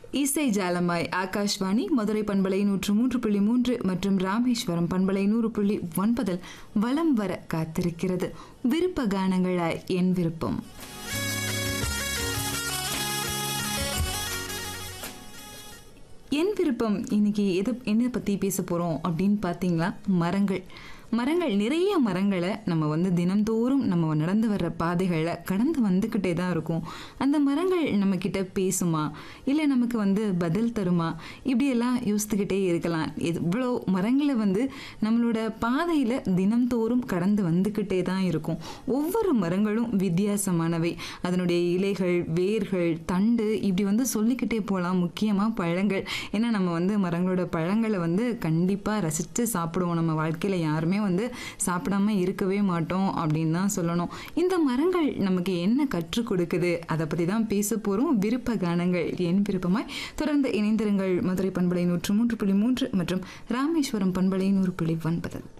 இசை ஜாலமாய் ஆகாஷ்வாணி மதுரை பண்பலை நூற்று மூன்று புள்ளி மூன்று மற்றும் ராமேஸ்வரம் பண்பலை நூறு புள்ளி ஒன்பதில் வலம் வர காத்திருக்கிறது விருப்ப கானங்களாய் என் விருப்பம் என் விருப்பம் இன்னைக்கு எதை என்ன பற்றி பேச போகிறோம் அப்படின்னு பார்த்தீங்களா மரங்கள் மரங்கள் நிறைய மரங்களை நம்ம வந்து தினந்தோறும் நம்ம நடந்து வர்ற பாதைகளில் கடந்து வந்துக்கிட்டே தான் இருக்கும் அந்த மரங்கள் நம்மக்கிட்ட பேசுமா இல்லை நமக்கு வந்து பதில் தருமா இப்படியெல்லாம் யோசித்துக்கிட்டே இருக்கலாம் எவ்வளோ மரங்களை வந்து நம்மளோட பாதையில் தினந்தோறும் கடந்து வந்துக்கிட்டே தான் இருக்கும் ஒவ்வொரு மரங்களும் வித்தியாசமானவை அதனுடைய இலைகள் வேர்கள் தண்டு இப்படி வந்து சொல்லிக்கிட்டே போகலாம் முக்கியமாக பழங்கள் ஏன்னா நம்ம வந்து மரங்களோட பழங்களை வந்து கண்டிப்பாக ரசித்து சாப்பிடுவோம் நம்ம வாழ்க்கையில் யாருமே வந்து சாப்பிடாம இருக்கவே மாட்டோம் அப்படின்னு தான் சொல்லணும் இந்த மரங்கள் நமக்கு என்ன கற்றுக் கொடுக்குது அதை பற்றி தான் பேச போகிறோம் விருப்ப கானங்கள் என் விருப்பமாய் தொடர்ந்து இணைந்திருங்கள் மதுரை பண்பலை நூற்று மூன்று புள்ளி மூன்று மற்றும் ராமேஸ்வரம் பண்பலை நூறு புள்ளி ஒன்பது